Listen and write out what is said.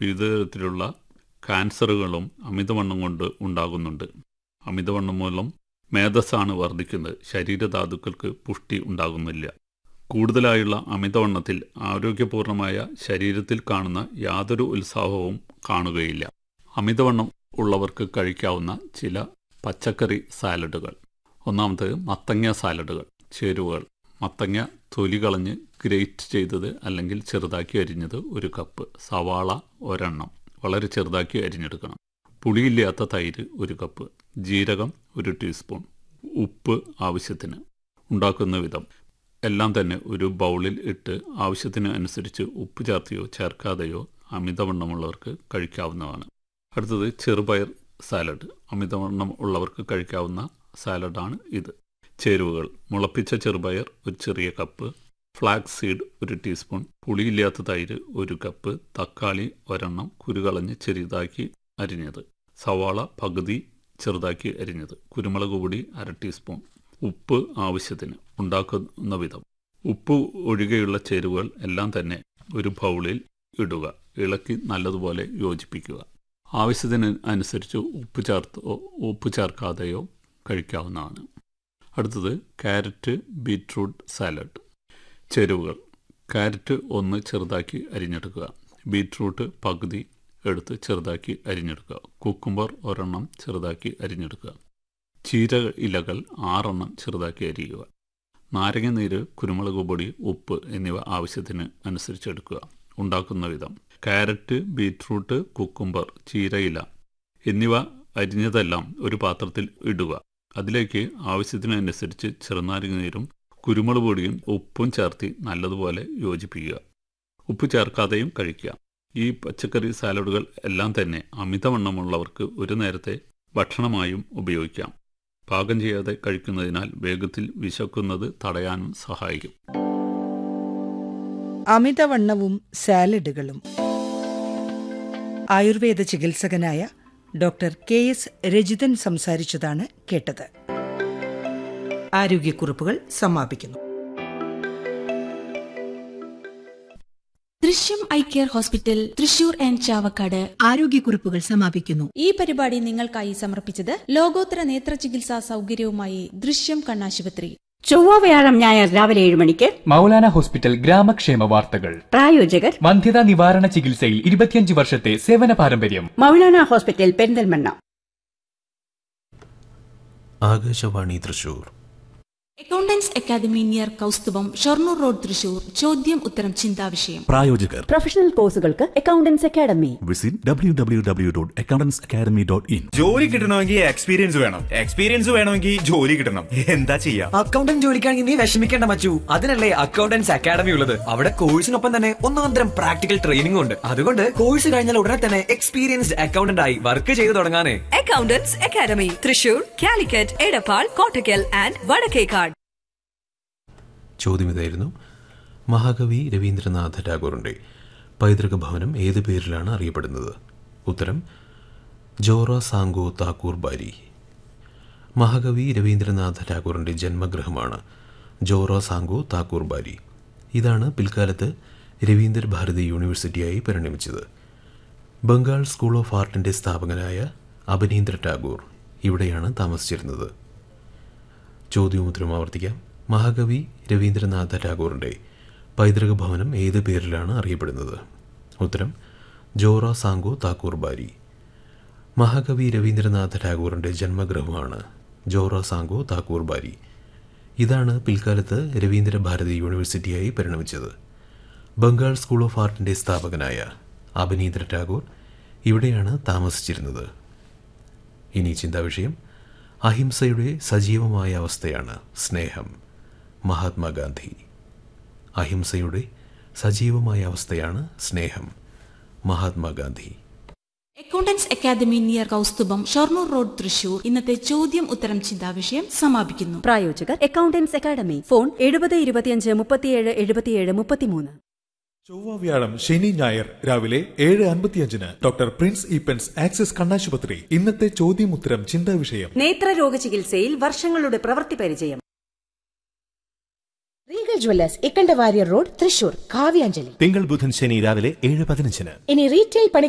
വിവിധ തരത്തിലുള്ള ക്യാൻസറുകളും അമിതവണ്ണം കൊണ്ട് ഉണ്ടാകുന്നുണ്ട് അമിതവണ്ണം മൂലം മേധസ്സാണ് വർദ്ധിക്കുന്നത് ശരീരധാതുക്കൾക്ക് പുഷ്ടി ഉണ്ടാകുന്നില്ല കൂടുതലായുള്ള അമിതവണ്ണത്തിൽ ആരോഗ്യപൂർണമായ ശരീരത്തിൽ കാണുന്ന യാതൊരു ഉത്സാഹവും കാണുകയില്ല അമിതവണ്ണം ഉള്ളവർക്ക് കഴിക്കാവുന്ന ചില പച്ചക്കറി സാലഡുകൾ ഒന്നാമത് മത്തങ്ങ സാലഡുകൾ ചേരുവകൾ മത്തങ്ങ തൊലി കളഞ്ഞ് ഗ്രേറ്റ് ചെയ്തത് അല്ലെങ്കിൽ ചെറുതാക്കി അരിഞ്ഞത് ഒരു കപ്പ് സവാള ഒരെണ്ണം വളരെ ചെറുതാക്കി അരിഞ്ഞെടുക്കണം പുളിയില്ലാത്ത തൈര് ഒരു കപ്പ് ജീരകം ഒരു ടീസ്പൂൺ ഉപ്പ് ആവശ്യത്തിന് ഉണ്ടാക്കുന്ന വിധം എല്ലാം തന്നെ ഒരു ബൗളിൽ ഇട്ട് ആവശ്യത്തിന് അനുസരിച്ച് ഉപ്പ് ചേർത്തിയോ ചേർക്കാതെയോ അമിതവണ്ണമുള്ളവർക്ക് കഴിക്കാവുന്നതാണ് അടുത്തത് ചെറുപയർ സാലഡ് അമിതവണ്ണം ഉള്ളവർക്ക് കഴിക്കാവുന്ന സാലഡാണ് ഇത് ചേരുവകൾ മുളപ്പിച്ച ചെറുപയർ ഒരു ചെറിയ കപ്പ് ഫ്ലാക്സ് സീഡ് ഒരു ടീസ്പൂൺ പുളിയില്ലാത്ത തൈര് ഒരു കപ്പ് തക്കാളി ഒരെണ്ണം കുരുകളഞ്ഞ് ചെറുതാക്കി അരിഞ്ഞത് സവാള പകുതി ചെറുതാക്കി അരിഞ്ഞത് കുരുമുളക് പൊടി അര ടീസ്പൂൺ ഉപ്പ് ആവശ്യത്തിന് ഉണ്ടാക്കുന്ന വിധം ഉപ്പ് ഒഴികെയുള്ള ചേരുവകൾ എല്ലാം തന്നെ ഒരു ബൗളിൽ ഇടുക ഇളക്കി നല്ലതുപോലെ യോജിപ്പിക്കുക ആവശ്യത്തിന് അനുസരിച്ച് ഉപ്പ് ചേർത്തോ ഉപ്പ് ചേർക്കാതെയോ കഴിക്കാവുന്നതാണ് അടുത്തത് ക്യാരറ്റ് ബീറ്റ്റൂട്ട് സാലഡ് ചേരുവകൾ ക്യാരറ്റ് ഒന്ന് ചെറുതാക്കി അരിഞ്ഞെടുക്കുക ബീറ്റ്റൂട്ട് പകുതി എടുത്ത് ചെറുതാക്കി അരിഞ്ഞെടുക്കുക കുക്കുംബർ ഒരെണ്ണം ചെറുതാക്കി അരിഞ്ഞെടുക്കുക ചീര ഇലകൾ ആറെണ്ണം ചെറുതാക്കി അരിയുക നാരങ്ങ നീര് കുരുമുളക് പൊടി ഉപ്പ് എന്നിവ ആവശ്യത്തിന് അനുസരിച്ചെടുക്കുക ഉണ്ടാക്കുന്ന വിധം ക്യാരറ്റ് ബീറ്റ്റൂട്ട് കുക്കുംബർ ചീരയില എന്നിവ അരിഞ്ഞതെല്ലാം ഒരു പാത്രത്തിൽ ഇടുക അതിലേക്ക് ആവശ്യത്തിനനുസരിച്ച് ചെറുനാരങ്ങ നീരും കുരുമുളക് പൊടിയും ഉപ്പും ചേർത്തി നല്ലതുപോലെ യോജിപ്പിക്കുക ഉപ്പ് ചേർക്കാതെയും കഴിക്കുക ഈ പച്ചക്കറി സാലഡുകൾ എല്ലാം തന്നെ അമിതവണ്ണമുള്ളവർക്ക് ഒരു നേരത്തെ ഭക്ഷണമായും ഉപയോഗിക്കാം പാകം ചെയ്യാതെ കഴിക്കുന്നതിനാൽ വേഗത്തിൽ വിശക്കുന്നത് തടയാനും സഹായിക്കും അമിതവണ്ണവും സാലഡുകളും ആയുർവേദ ചികിത്സകനായ ഡോക്ടർ കെ എസ് രജിതൻ സംസാരിച്ചതാണ് കേട്ടത് ആരോഗ്യക്കുറിപ്പുകൾ സമാപിക്കുന്നു ദൃശ്യം eye care hospital Thrissur and Chavakkad ആരോഗ്യക്കുറിപ്പുകൾ സമാപിക്കുന്നു ഈ പരിപാടി നിങ്ങൾക്കായി സമർപ്പിച്ചത് ലോകോത്തര നേത്ര ചികിത്സാ സൗകര്യവുമായി ദൃശ്യം കണ്ണാശുപത്രി ചൊവ്വ വ്യാഴം ഞായർ രാവിലെ ഏഴ് മണിക്ക് മൗലാന ഹോസ്പിറ്റൽ ഗ്രാമക്ഷേമ വാർത്തകൾ പ്രായോജകർ വന്ധ്യതാ നിവാരണ ചികിത്സയിൽ ഇരുപത്തിയഞ്ച് വർഷത്തെ സേവന പാരമ്പര്യം Maulana hospital Perinthalmanna Akashvani Thrissur accountants academy near Kausthubham Shoranur road Thrissur ചോദ്യം ഉത്തരം ചിന്താവിഷയം പ്രായോജകർ പ്രൊഫഷണൽ കോഴ്സുകൾക്ക് accountants academy visit W W W dot accountants academy dot in ജോലി കിട്ടണമെങ്കിൽ എക്സ്പീരിയൻസ് വേണം എക്സ്പീരിയൻസ് വേണമെങ്കിൽ ജോലി കിട്ടണം എന്താ ചെയ്യാ അക്കൗണ്ടന്റ് ജോലിക്കാണെങ്കിൽ നീ വിഷമിക്കേണ്ട മച്ചു അതിനല്ലേ അക്കൗണ്ടൻസ് അക്കാദമി ഉള്ളത് അവിടെ കോഴ്സിനൊപ്പം തന്നെ ഒന്നാം തരം പ്രാക്ടിക്കൽ ട്രെയിനിംഗ് ഉണ്ട് അതുകൊണ്ട് കോഴ്സ് കഴിഞ്ഞാൽ ഉടനെ തന്നെ എക്സ്പീരിയൻസ്ഡ് അക്കൗണ്ടന്റ് ആയി വർക്ക് ചെയ്തു തുടങ്ങാനേ accountants academy Thrissur Calicut Edappal Kottakkal and Vadakkekad ചോദ്യം ഇതായിരുന്നു മഹാകവി രവീന്ദ്രനാഥ ടാഗോറിന്റെ പൈതൃക ഭവനം ഏത് പേരിലാണ് അറിയപ്പെടുന്നത് ഉത്തരം ജോറ സാങ്കോ താക്കൂർ ബാരി മഹാകവി രവീന്ദ്രനാഥ ടാഗോറിന്റെ ജന്മഗൃഹമാണ് ജോറ സാങ്കോ താക്കൂർ ബാരി ഇതാണ് പിൽക്കാലത്ത് രവീന്ദ്ര ഭാരതി യൂണിവേഴ്സിറ്റിയായി പരിണമിച്ചത് ബംഗാൾ സ്കൂൾ ഓഫ് ആർട്ടിന്റെ സ്ഥാപകനായ അഭിനീന്ദ്ര ടാഗോർ ഇവിടെയാണ് താമസിച്ചിരുന്നത് ചോദ്യവും ഉത്തരവും ആവർത്തിക്കാം മഹാകവി രവീന്ദ്രനാഥ ടാഗോറിന്റെ പൈതൃക ഭവനം ഏത് പേരിലാണ് അറിയപ്പെടുന്നത് ഉത്തരം ജോറ സാങ്കോ താക്കൂർ ബാരി മഹാകവി രവീന്ദ്രനാഥ ടാഗോറിന്റെ ജന്മഗൃഹമാണ് ജോറ സാങ്കോ താക്കൂർ ബാരി ഇതാണ് പിൽക്കാലത്ത് രവീന്ദ്ര ഭാരതി യൂണിവേഴ്സിറ്റിയായി പരിണമിച്ചത് ബംഗാൾ സ്കൂൾ ഓഫ് ആർട്ടിന്റെ സ്ഥാപകനായ അഭിനീന്ദ്ര ടാഗോർ ഇവിടെയാണ് താമസിച്ചിരുന്നത് ഇനി ചിന്താവിഷയം അഹിംസയുടെ സജീവമായ അവസ്ഥയാണ് സ്നേഹം മഹാത്മാഗാന്ധി അഹിംസയുടെ സജീവമായ അവസ്ഥയാണ് സ്നേഹം Mahatma Gandhi accountants academy near Kausthubham Shoranur road Thrissur ഇന്നത്തെ ചോദ്യം ഉത്തരം ചിന്താവിഷയം സമാപിക്കുന്നു പ്രായോജകർ അക്കൗണ്ടൻസ് അക്കാദമി ഫോൺ എഴുപത് ഇരുപത്തിയഞ്ച് മുപ്പത്തിയേഴ് എഴുപത്തിയേഴ് മുപ്പത്തിമൂന്ന് ചൊവ്വ വ്യാഴം ശനി ഞായർ രാവിലെ ഏഴ് അൻപത്തിയഞ്ചിന് ഡോക്ടർ പ്രിൻസ് ഈപ്പൻസ് ആക്സിസ് കണ്ണാശുപത്രി ഇന്നത്തെ ചോദ്യം ഉത്തരം ചിന്താ വിഷയം നേത്രരോഗ ചികിത്സയിൽ വർഷങ്ങളുടെ പ്രവൃത്തി പരിചയം Regal jewellers Ikkanda Warrier road Thrissur Kavyanjali തിങ്കൾ ബുധൻ ശനി രാവിലെ ഏഴ് പതിനഞ്ചിന് ഇനി റീറ്റെയിൽ പണി